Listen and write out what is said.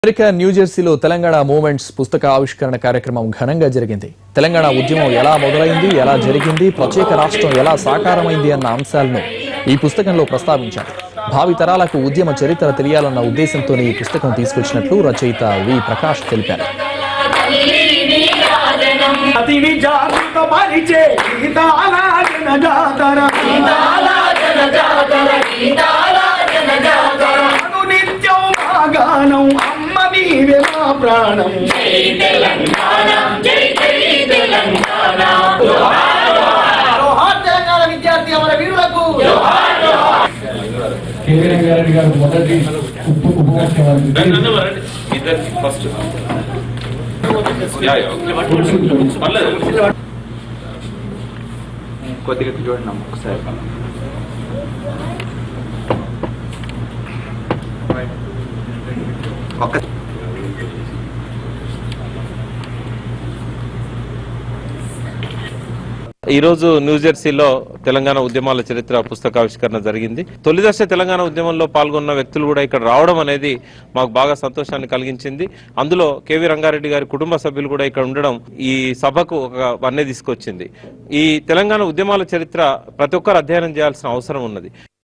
America న్యూజెర్సీలో Telangana movements పుస్తక ఆవిష్కరణ కార్యక్రమం ఘనంగా జరిగింది తెలంగాణ ఉద్యమం ఎలా మొదలైంది ఎలా జరిగింది ప్రత్యేక రాష్ట్రం ఎలా సాకారమైంది అన్న అంశాలను ఈ పుస్తకంలో ప్రస్తావించారు భావి తరాలకు ఉద్యమ చరిత్ర తెలియాలన్న ఉద్దేశంతోనే ఈ పుస్తకం తీసుకొచ్చినట్లు రచయిత వి ప్రకాష్ తెలిపారు అతిని జాగృత పరిచే గీతాల జన జాతర అను నిత్యం మా గానం అమ్మ నీవే మా ప్రాణం జోహార్ తెలంగాణ విద్యార్థి అమర వీరులకు కేవీఆర్ గారి గారు మొదటి ఉప్పు ఉపకారం ఇద్దరికి ఫస్ట్ యా, యా, ఓకే. పర్లేదు. కొద్దిగా చూడండి అమ్మ ఒకసారి ఒక్క ఈ రోజు న్యూజెర్సీలో తెలంగాణ ఉద్యమాల చరిత్ర పుస్తకావిష్కరణ జరిగింది తొలి దశ తెలంగాణ ఉద్యమంలో పాల్గొన్న వ్యక్తులు కూడా ఇక్కడ రావడం అనేది మాకు బాగా సంతోషాన్ని కలిగించింది అందులో కేవీ రంగారెడ్డి గారి కుటుంబ సభ్యులు కూడా ఇక్కడ ఉండడం ఈ సభకు ఒక వన్నె తీసుకొచ్చింది ఈ తెలంగాణ ఉద్యమాల చరిత్ర ప్రతి ఒక్కరు అధ్యయనం చేయాల్సిన అవసరం ఉన్నది